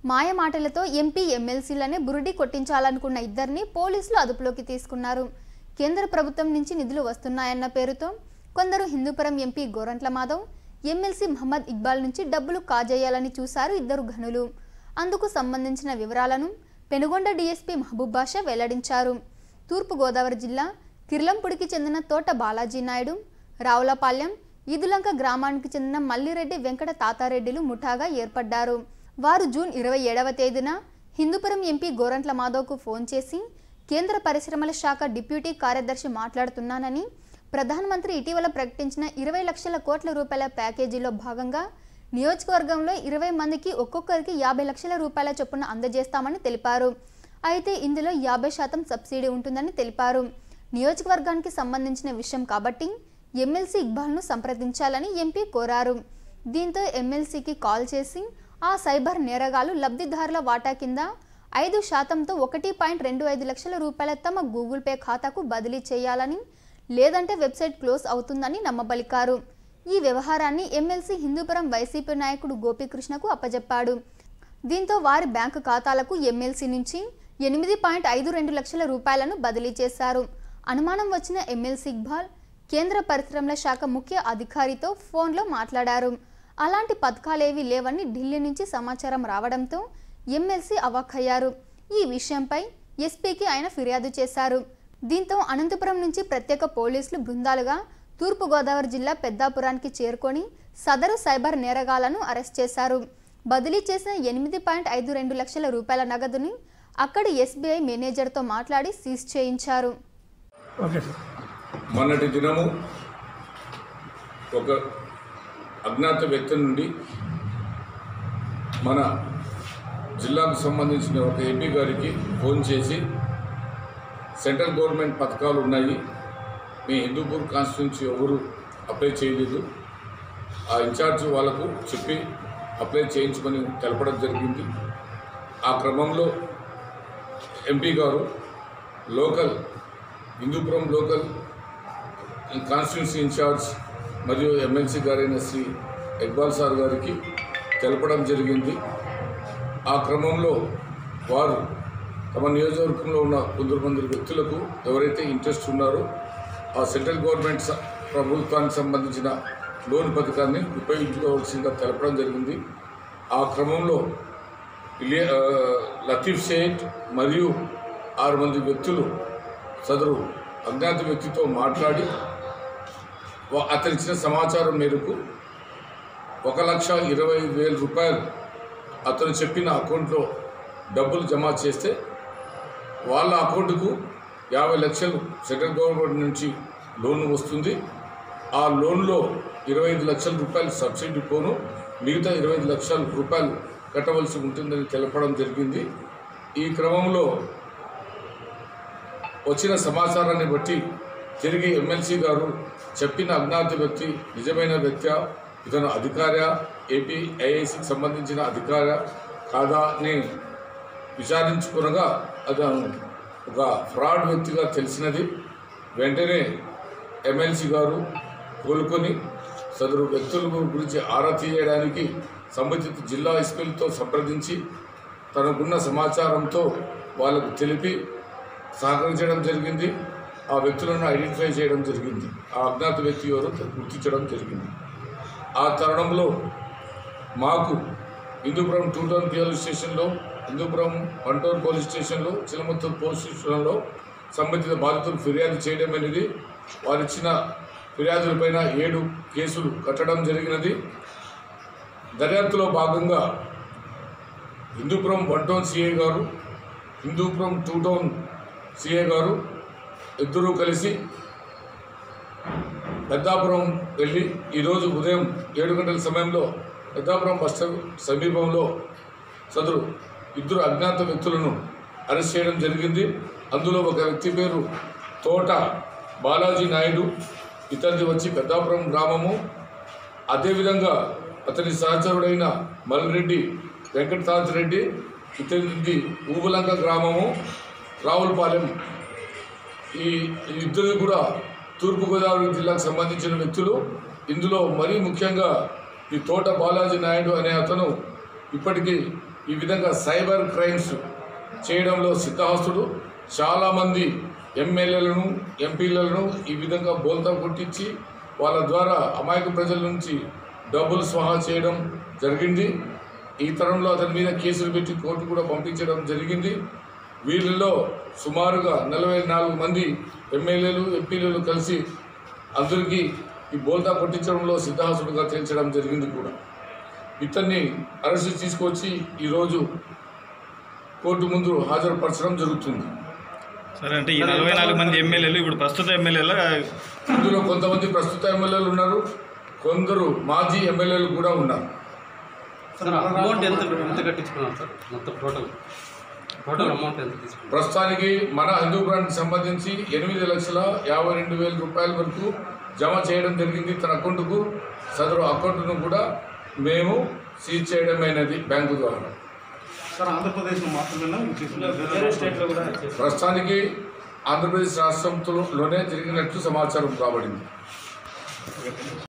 మాయ మాటలతో ఎంపీ ఎమ్మెల్సీలనే బురుడి కొట్టించాలనుకున్న ఇద్దరిని పోలీసులు అదుపులోకి తీసుకున్నారు కేంద్ర ప్రభుత్వం నుంచి నిధులు వస్తున్నాయన్న పేరుతో కొందరు హిందూపురం ఎంపీ గోరంట్ల మాధవ్ ఎమ్మెల్సీ మహమ్మద్ ఇక్బాల్ నుంచి డబ్బులు కాజేయాలని చూశారు ఇద్దరు ఘనులు అందుకు సంబంధించిన వివరాలను పెనుగొండ డీఎస్పీ మహబూబ్ బాషా వెల్లడించారు తూర్పుగోదావరి జిల్లా కిర్లంపుడికి చెందిన తోట బాలాజీ నాయుడు రావులపాలెం ఈదులంక గ్రామానికి చెందిన మల్లిరెడ్డి వెంకట తాతారెడ్డిలు ముఠాగా ఏర్పడ్డారు వారు జూన్ ఇరవై ఏడవ తేదీన హిందూపురం ఎంపీ గోరంట్ల మాధవ్కు ఫోన్ చేసి కేంద్ర పరిశ్రమల శాఖ డిప్యూటీ కార్యదర్శి మాట్లాడుతున్నానని ప్రధానమంత్రి ఇటీవల ప్రకటించిన ఇరవై లక్షల కోట్ల రూపాయల ప్యాకేజీలో భాగంగా నియోజకవర్గంలో ఇరవై మందికి ఒక్కొక్కరికి యాభై లక్షల రూపాయల చొప్పున అందజేస్తామని తెలిపారు అయితే ఇందులో యాభై శాతం సబ్సిడీ ఉంటుందని తెలిపారు నియోజకవర్గానికి సంబంధించిన విషయం కాబట్టి ఎమ్మెల్సీ ఇక్బాల్ను సంప్రదించాలని ఎంపీ కోరారు దీంతో ఎమ్మెల్సీకి కాల్ చేసి ఆ సైబర్ నేరగాలు లబ్ధిదారుల వాటా కింద ఐదు శాతంతో ఒకటి పాయింట్ రెండు ఐదు లక్షల రూపాయల తమ గూగుల్ పే ఖాతాకు బదిలీ చేయాలని లేదంటే వెబ్సైట్ క్లోజ్ అవుతుందని నమ్మబలికారు ఈ వ్యవహారాన్ని ఎమ్మెల్సీ హిందూపురం వైసీపీ నాయకుడు గోపీకృష్ణకు అప్పజెప్పాడు దీంతో వారి బ్యాంకు ఖాతాలకు ఎమ్మెల్సీ నుంచి ఎనిమిది పాయింట్ ఐదు రెండు లక్షల రూపాయలను బదిలీ చేశారు అనుమానం వచ్చిన ఎమ్మెల్సీ ఇక్బాల్ కేంద్ర పరిశ్రమల శాఖ ముఖ్య అధికారితో ఫోన్లో మాట్లాడారు అలాంటి పథకాలేవీ లేవని ఢిల్లీ నుంచి సమాచారం రావడంతో ఎమ్మెల్సీ అవాక్కయ్యారు ఈ విషయంపై ఎస్పీకి ఆయన ఫిర్యాదు చేశారు దీంతో అనంతపురం నుంచి ప్రత్యేక పోలీసులు బృందాలుగా తూర్పుగోదావరి జిల్లా పెద్దాపురానికి చేరుకొని సదరు సైబర్ నేరగాలను అరెస్ట్ చేశారు బదిలీ చేసిన ఎనిమిది పాయింట్ ఐదు రెండు లక్షల రూపాయల నగదుని అక్కడి ఎస్బీఐ మేనేజర్తో మాట్లాడి సీజ్ చేయించారు ఓకే సార్ మొన్నటి దినము ఒక అజ్ఞాత వ్యక్తి నుండి మన జిల్లాకు సంబంధించిన ఒక ఎంపీ గారికి ఫోన్ చేసి సెంట్రల్ గవర్నమెంట్ పథకాలు ఉన్నాయి మీ హిందూపూర్ కాన్స్టిట్యున్సీ ఎవరు అప్లై చేయలేదు ఆ ఇన్ఛార్జ్ వాళ్ళకు చెప్పి అప్లై చేయించమని తెలపడం జరిగింది ఆ క్రమంలో ఎంపీ గారు local Hindupuram local constituency incharge మరియు ఎమ్మెల్సీ గారైన శ్రీ ఇక్బాల్ సార్ గారికి తెలపడం జరిగింది ఆ క్రమంలో వారు తమ నియోజకవర్గంలో ఉన్న కొందరు మంది వ్యక్తులకు ఎవరైతే ఇంట్రెస్ట్ ఉన్నారో ఆ సెంట్రల్ గవర్నమెంట్ స- ప్రభుత్వానికి సంబంధించిన లోన్ పథకాన్ని ఉపయోగించుకోవాల్సిందిగా తెలపడం జరిగింది ఆ క్రమంలో ఇలియా ఆ, లతీఫ్ షేట్ మరియు ఆరు మంది వ్యక్తులు సదరు అజ్ఞాత వ్యక్తితో మాట్లాడి వా- అతను ఇచ్చిన సమాచారం మేరకు ఒక లక్ష ఇరవై వేల రూపాయలు అతను చెప్పిన అకౌంట్లో డబ్బులు జమ చేస్తే వాళ్ళ అకౌంట్కు యాభై లక్షలు సెంట్రల్ గవర్నమెంట్ నుంచి లోన్ వస్తుంది ఆ లోన్లో ఇరవై ఐదు లక్షల రూపాయలు సబ్సిడీ పోను మిగతా ఇరవై ఐదు లక్షల రూపాయలు కట్టవలసి ఉంటుందని తెలపడం జరిగింది ఈ క్రమంలో వచ్చిన సమాచారాన్ని బట్టి తిరిగి ఎమ్మెల్సీ గారు చెప్పిన అజ్ఞాత వ్యక్తి నిజమైన వ్యక్తి ఇతను అధికార ఏపీ ఐఐసికి సంబంధించిన అధికార కాదా అని విచారించుకునగా అతను ఒక ఫ్రాడ్ వ్యక్తిగా తెలిసినది వెంటనే ఎమ్మెల్సీ గారు కోలుకొని సదరు వ్యక్తుల గురించి ఆరా తీయడానికి సంబంధిత జిల్లా ఎస్పీలతో సంప్రదించి తనకున్న సమాచారంతో వాళ్ళకు తెలిపి సహకరించడం జరిగింది ఆ వ్యక్తులను ఐడెంటిఫై చేయడం జరిగింది ఆ అజ్ఞాత వ్యక్తి ఎవరో గుర్తించడం జరిగింది ఆ తరుణంలో మాకు హిందూపురం టూ టౌన్ పోలీస్ స్టేషన్లో హిందూపురం వన్ టౌన్ పోలీస్ స్టేషన్లో చిలమత్తూరు పోలీస్ స్టేషన్లో సంబంధిత బాధితులు ఫిర్యాదు చేయడం అనేది వారిచ్చిన ఫిర్యాదులపైన ఏడు కేసులు కట్టడం జరిగినది దర్యాప్తులో భాగంగా హిందూపురం వన్ టౌన్ సిఐ గారు హిందూపురం టూ టౌన్ సిఐ గారు ఇద్దరూ కలిసి పెద్దాపురం వెళ్ళి ఈరోజు ఉదయం ఏడు గంటల సమయంలో పెద్దాపురం బస్ స్టాండ్ సమీపంలో సదరు ఇద్దరు అజ్ఞాత వ్యక్తులను అరెస్ట్ చేయడం జరిగింది అందులో ఒక వ్యక్తి పేరు తోట బాలాజీ నాయుడు ఇతనిది వచ్చి పెద్దాపురం గ్రామము అదేవిధంగా అతని సహచరుడైన మల్రెడ్డి వెంకటనాథ్ రెడ్డి ఇతనిది ఊబలంక గ్రామము రావులపాలెం ఈ ఈ ఇద్దరు కూడా తూర్పుగోదావరి జిల్లాకు సంబంధించిన వ్యక్తులు ఇందులో మరీ ముఖ్యంగా ఈ తోట బాలాజీ నాయుడు అనే అతను ఇప్పటికీ ఈ విధంగా సైబర్ క్రైమ్స్ చేయడంలో సిద్ధహస్తుడు చాలామంది ఎమ్మెల్యేలను ఎంపీలను ఈ విధంగా బోల్తా కొట్టించి వాళ్ళ ద్వారా అమాయక ప్రజల నుంచి డబ్బులు స్వాహా చేయడం జరిగింది ఈ తరంలో అతని మీద కేసులు పెట్టి కోర్టు కూడా పంపించడం జరిగింది వీళ్ళలో సుమారుగా నలభై నాలుగు మంది ఎమ్మెల్యేలు ఎంపీలు కలిసి అందరికీ ఈ బోల్తా కొట్టించడంలో సిద్ధహాసుడుగా తేల్చడం జరిగింది కూడా ఇతన్ని అరెస్ట్ తీసుకొచ్చి ఈరోజు కోర్టు ముందు హాజరుపరచడం జరుగుతుంది సరే అంటే ఈ నలభై నాలుగు మంది ఎమ్మెల్యేలు ఇప్పుడు ప్రస్తుత ఎమ్మెల్యేల ఇందులో కొంతమంది ప్రస్తుత ఎమ్మెల్యేలు ఉన్నారు కొందరు మాజీ ఎమ్మెల్యేలు కూడా ఉన్నారు సార్ అమౌంట్ ఎంత ఎంత కట్టించుకున్నారు సార్ మొత్తం టోటల్ టోటల్ అమౌంట్ ఎంత తీసుకున్నారు ప్రస్తుతానికి మన హిందూపురానికి సంబంధించి ఎనిమిది లక్షల యాభై రెండు వేల రూపాయల వరకు జమ చేయడం జరిగింది తన అకౌంట్కు సదరు అకౌంట్ను కూడా మేము సీజ్ చేయడమైనది బ్యాంకు ద్వారా సార్ ఆంధ్రప్రదేశ్ మాత్రమేనా వేరే స్టేట్లో కూడా ప్రస్తుతానికి ఆంధ్రప్రదేశ్ రాష్ట్రంలోనే జరిగినట్లు సమాచారం కాబడింది